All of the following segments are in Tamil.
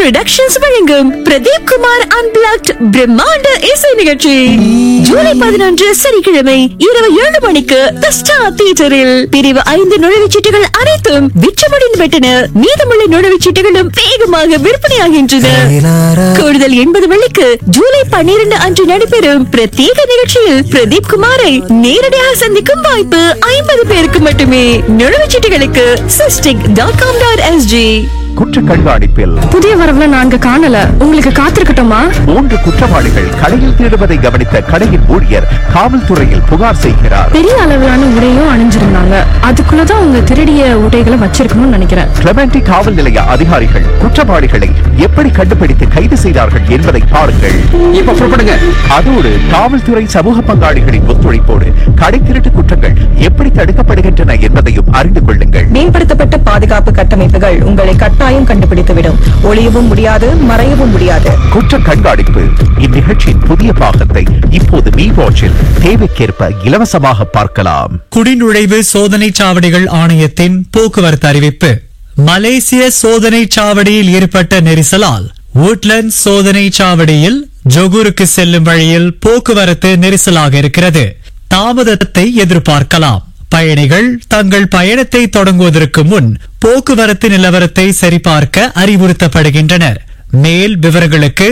புரொடக்ஷன்ஸ் வழங்கும் பிரதீப் குமார் அன்பிளாக்ட் பிரம்மாண்ட இசை நிகழ்ச்சி ஜூலை பதினொன்று சனிக்கிழமை இரவு ஏழு மணிக்கு தி ஸ்டார் தியேட்டரில் பிரிவு ஐந்து நுழைவுச்சீட்டுகள் அனைத்தும் விற்றுமடிந்து விட்டன மீதமுள்ள நுழைவுச்சீட்டுகளும் வேகமாக விற்பனையாகின்றன கூடுதல் எண்பது வெள்ளிக்கு ஜூலை பன்னிரண்டு அன்று நடைபெறும் பிரத்யேக நிகழ்ச்சியில் பிரதீப் குமாரை நேரடியாக சந்திக்கும் வாய்ப்பு ஐம்பது பேருக்கு மட்டுமே நுழைவுச்சீட்டுகளுக்கு SISTIC dot com dot SG குற்ற கண்காணிப்பில் புதிய வரவுல நான்கு காணல உங்களுக்கு காத்திருக்கட்டுமா மூன்று குற்றவாளிகள் கடையில் திருடுவதை கவனித்த கடையின் ஊழியர் காவல்துறையில் புகார் செய்கிறார் பெரிய அளவிலான உடையும் அணிஞ்சிருந்தாங்க அதுக்குள்ளதான் அவங்க திருடிய உடைகளை வச்சிருக்கணும்னு நினைக்கிறேன் கிளமெண்டி காவல் நிலைய அதிகாரிகள் குற்றவாளிகளை எப்படி கண்டுபிடித்து கைது செய்தார்கள் என்பதை பாருங்கள் இப்ப புறப்படுங்க அதோடு காவல்துறை சமூக பங்காளிகளின் ஒத்துழைப்போடு கடை திருட்டு குற்றங்கள் எப்படி தடுக்கப்படுகின்றன என்பதையும் அறிந்து கொள்ளுங்கள் மேம்படுத்தப்பட்ட பாதுகாப்பு கட்டமைப்புகள் உங்களை கட்டாயம் கண்டுபிடித்துவிடும் ஒளியவும் முடியாது மறையவும் முடியாது குற்ற கண்காணிப்பு இந்நிகழ்ச்சியின் புதிய பாகத்தை இப்போது மீ வாட்சில் தேவைக்கேற்ப இலவசமாக பார்க்கலாம் குடிநுழைவு சோதனை சாவடிகள் ஆணையத்தின் போக்குவரத்து அறிவிப்பு மலேசிய சோதனை சாவடியில் ஏற்பட்ட நெரிசலால் woodlands சோதனை சாவடியில் ஜொகூருக்கு செல்லும் வழியில் போக்குவரத்து நெரிசலாக இருக்கிறது தாமதத்தை எதிர்பார்க்கலாம் பயணிகள் தங்கள் பயணத்தை தொடங்குவதற்கு முன் போக்குவரத்து நிலவரத்தை சரிபார்க்க அறிவுறுத்தப்படுகின்றனர் மேல் விவரங்களுக்கு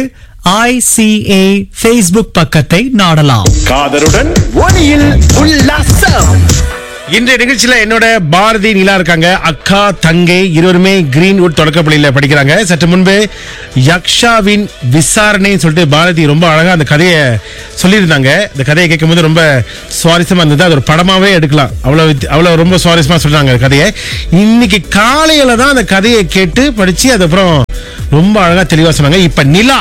ஐசிஏ ஃபேஸ்புக் பக்கத்தை நாடலாம் காதருடன் ஒளியில் உல்லாசம் இன்றைய நிகழ்ச்சியில என்னோட பாரதி நிலா இருக்காங்க அக்கா தங்கை இருவருமே கிரீன்வுட் தொடக்கப்பள்ளியில படிக்கிறாங்க சற்று முன்பு யக்ஷாவின் விசாரணை சொல்லிட்டு பாரதி ரொம்ப அழகா அந்த கதையை சொல்லியிருந்தாங்க இந்த கதையை கேட்கும்போது ரொம்ப சுவாரஸ்யமா இருந்தது அது ஒரு படமாவே எடுக்கலாம் அவ்வளவு வித்- அவ்வளவு ரொம்ப சுவாரஸ்யமா சொல்றாங்க அந்த கதையை இன்னைக்கு காலையில தான் அந்த கதையை கேட்டு படிச்சு அதுக்கப்புறம் ரொம்ப அழகா தெளிவா சொன்னாங்க இப்ப நிலா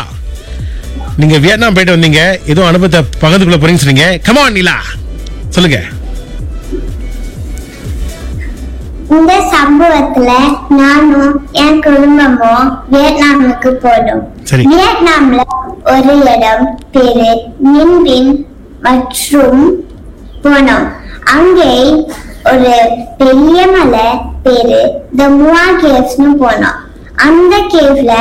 நீங்க வியட்நாம் போயிட்டு வந்தீங்க ஏதோ அனுபவத்தை பகிர்ந்துக்குள்ள போறீங்கன்னு சொன்னீங்க கமான் நிலா சொல்லுங்க இந்த சம்பவத்துல நானும் என் குடும்பமும் வியட்நாமுக்கு போனோம் சரி. வியட்நாம்ல ஒரு இடம் பேரு மின்பின் மற்றும் போனோம் அங்கே ஒரு பெரிய மலை பேரு த முவா கேவ்ஸ்னு போனோம் அந்த கேவ்ல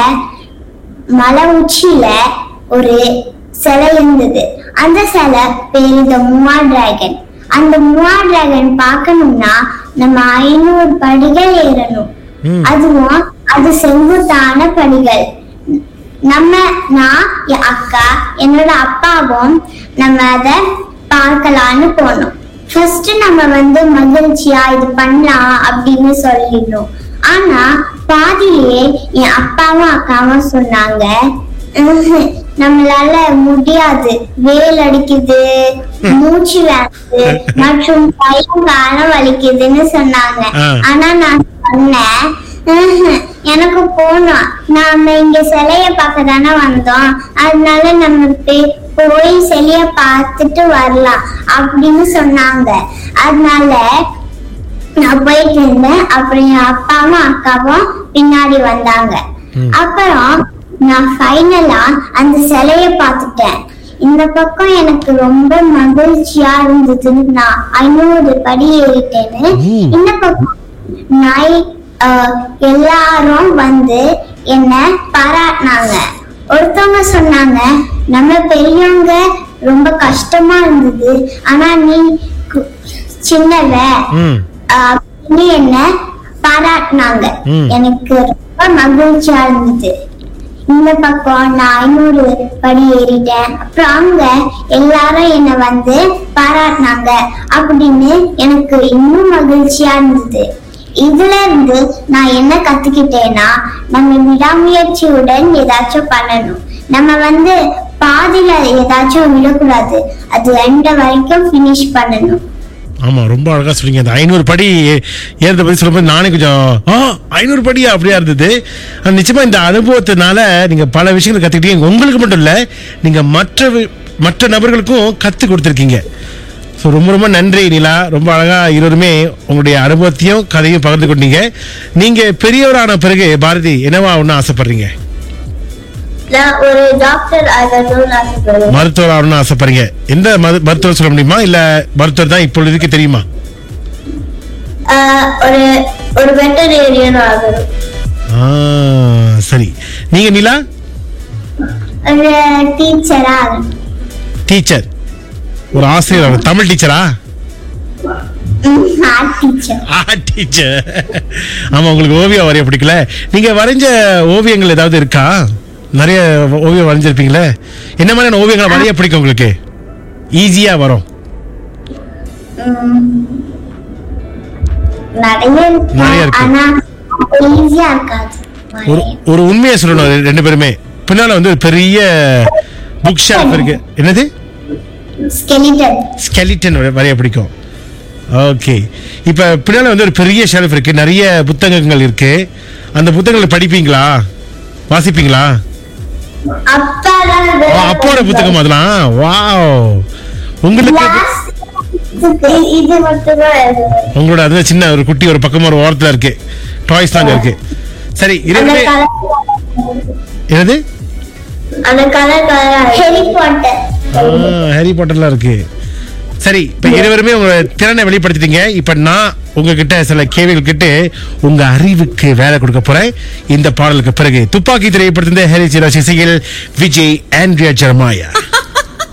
மலை உச்சியில ஒரு சிலை இருந்தது அந்த சிலை பேரு த முவா டிராகன் அந்த முவா டிராகன் பார்க்கணும்னா நம்ம ஐநூறு படிகள் ஏறணும் அதுவும் அது செங்குத்தான படிகள் நம்ம நான் என் அக்கா என்னோட அப்பாவும் நம்ம அதை பார்க்கலான்னு போனோம் ஃபர்ஸ்ட் நம்ம வந்து மகிழ்ச்சியா இது பண்ணலாம் அப்படின்னு சொல்லிடணும் ஆனா பாதியிலே என் அப்பாவும் அக்காவும் சொன்னாங்க "ம்ஹும், நம்மளால முடியாது வேல் அடிக்குது மூச்சு வேணுது மற்றும் கையும் காலம் வலிக்குதுன்னு சொன்னாங்க ஆ. ஆனா நான் சொன்னேன் "ம்ஹும், எனக்கு போனோம் நாம இங்க சிலைய பார்க்க தானே வந்தோம் அதனால நம்ம போய்- போய் சிலைய பார்த்துட்டு வரலாம் அப்படின்னு சொன்னாங்க அதனால நான் போயிட்டு இருந்தேன் அப்புறம் என் அப்பாவும் அக்காவும் பின்னாடி வந்தாங்க அப்புறம் நான் ஃபைனலா அந்த சிலைய பார்த்துட்டேன் இந்த பக்கம் எனக்கு ரொம்ப மகிழ்ச்சியா இருந்தது நான் ஐநூறு படி ஏறிட்டேன்னு இந்த பக்கம் நாய் ஆஹ், எல்லாரும் வந்து என்ன பாராட்டினாங்க ஒருத்தவங்க சொன்னாங்க நம்ம பெரியவங்க ரொம்ப கஷ்டமா இருந்தது ஆனா நீ கு- சின்னவ ம் அப்படின்னு என்ன பாராட்டினாங்க ம். எனக்கு ரொம்ப மகிழ்ச்சியா இருந்தது இந்த பக்கம் நான் ஐநூறு படி ஏறிட்டேன் அப்புறம் அங்க எல்லாரும் என்ன வந்து பாராட்டினாங்க அப்படின்னு எனக்கு இன்னும் மகிழ்ச்சியா இருந்தது இதுல இருந்து நான் என்ன கத்துக்கிட்டேன்னா நம்ம விடாமுயற்சியுடன் ஏதாச்சும் பண்ணணும் நம்ம வந்து பாதியில ஏதாச்சும் விடக்கூடாது அது எந்த வரைக்கும் finish பண்ணணும் ஆமா ரொம்ப அழகா சொன்னீங்க அந்த ஐநூறு படி ஏ- ஏறத பத்தி சொல்லும்போது நானே கொஞ்சம் ஆ ஐநூறு படியா அப்படியா இருந்தது ஆனா, நிச்சயமா இந்த அனுபவத்தினால நீங்க பல விஷயங்களை கத்துக்கிட்டீங்க உங்களுக்கு மட்டும் இல்ல நீங்க மற்ற வி- மற்ற நபர்களுக்கும் கத்து கொடுத்துருக்கீங்க ஸோ ரொம்ப ரொம்ப நன்றி நிலா ரொம்ப அழகா இருவருமே உங்களுடைய அனுபவத்தையும் கதையும் பகிர்ந்து கொண்டீங்க நீங்க பெரியவரான பிறகு பாரதி என்னவா ஒன்றும் ஆசைப்படுறீங்க நான் ஒரு டாக்டர் ஆகணும்னு ஆசைப்படுவேன் மருத்துவர் ஆகணும்னு ஆசைப்படுறீங்க எந்த மரு- மருத்துவர் சொல்ல முடியுமா இல்ல மருத்துவர் தான் இப்பொழுதுக்கு தெரியுமா ஆஹ் ஒரு ஒரு வெட்டரேரியன் ஆகணும் ஆ, சரி நீங்க நிலா ஒரு டீச்சரா டீச்சர் ஒரு ஆசிரியர் ஆகணும். தமிழ் டீச்சரா ஆர்ட் டீச்சர் ஆர்ட் டீச்சர் ஆமா உங்களுக்கு ஓவியம் வரைய பிடிக்கல நீங்க வரைஞ்ச ஓவியங்கள் ஏதாவது இருக்கா நிறைய ஓவியம் வரைஞ்சிருப்பீங்களே என்ன மாதிரியான ஓவியங்களை வரைய பிடிக்கும் உங்களுக்கு ஈஸியா வரும் நிறைய இருக்கு நிறைய இருக்கு. ஆனா ஈஸியா இருக்காது ஒரு ஒரு உண்மையை சொல்லணும் ரெ- ரெண்டு பேருமே பின்னால வந்து ஒரு பெரிய புக் ஷெல்ஃப் இருக்கு என்னது ஸ்கெலிட்டன் ஸ்கெலிட்டன் வரைய பிடிக்கும் ஓகே இப்ப பின்னால வந்து ஒரு பெரிய ஷெல்ஃப் இருக்கு நிறைய புத்தகங்கள் இருக்கு அந்த புத்தகங்களை படிப்பீங்களா வாசிப்பீங்களா அப்பாதான் ஓ, அப்போட புத்தகம் அதெல்லாம் வாவ் உங்களுக்கு இது- இது மட்டும்தான் இருக்கு. உங்களோட அது சின்ன ஒரு குட்டி ஒரு பக்கம் ஒரு ஓரத்துல இருக்கு டாய்ஸ் தாங்க இருக்கு சரி அந்த இருவருமே கலர் என்னது அந்த கலர் கலரா ஹெரி பாட்டர் ஹாரி பாட்டர்லாம் இருக்கு சரி இப்ப இருவருமே உங்க திறனை வெளிப்படுத்திட்டீங்க இப்ப நான் உங்ககிட்ட சில கேள்விகள் கேட்டு உங்க அறிவுக்கு வேலை கொடுக்க போறேன் இந்த பாடலுக்கு பிறகு துப்பாக்கி திரைப்படத்தின் ஹரி சிராஜ் இசையில் விஜய் ஆண்ட்ரியா ஜெரமாயா